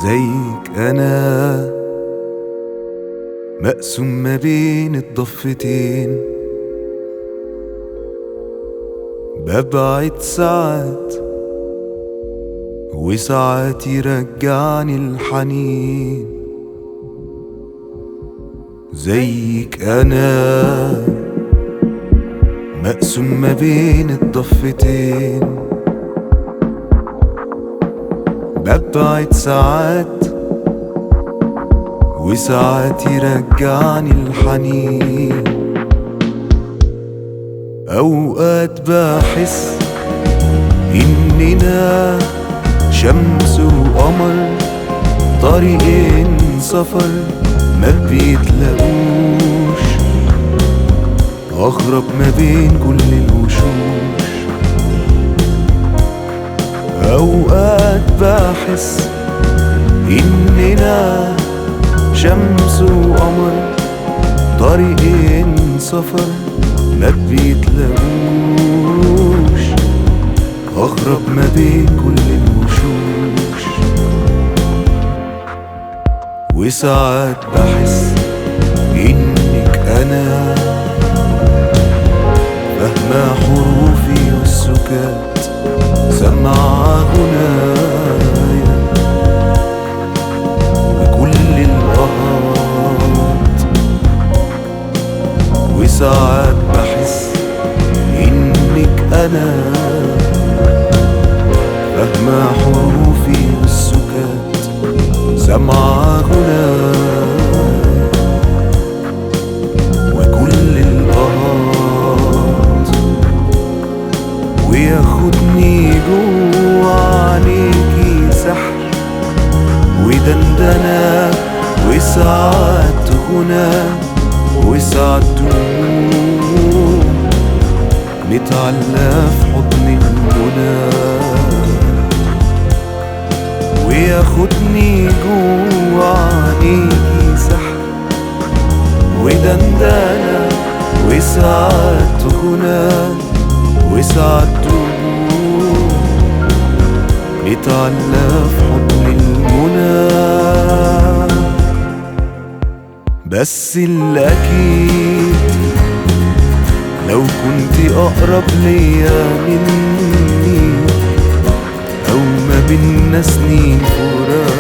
زيك انا مقسوم ما بين الضفتين ببعد ساعات وساعات يرجعني الحنين زيك انا مقسوم ما بين الضفتين ببعد ساعات وساعات يرجعني الحنين أوقات بحس إننا شمس وقمر طريقين سفر ما بيتلاقوش أغرب ما بين كل الوشوش أوقات بحس إننا شمس وقمر طريقين سفر ما بيتلاقوش أغرب ما بين كل الوشوش وساعات بحس إنك أنا فاهمة حروفي والسكات سمع غنايا بكل الأهات وساعات بحس إنك أنا فاهمة حروفي والسكات سمع غنايا وكل الأهات وياخدني جوا عينيكي سحر ودندنة وساعات غنى وساعات دموع نتعلى في حضن المنى وياخدني جوا عينيكي سحر ودندنة وساعات غنى وساعات دموع نتعلى في حضن المنى بس الأكيد لو كنت أقرب ليا مني أو ما بينا سنين فراق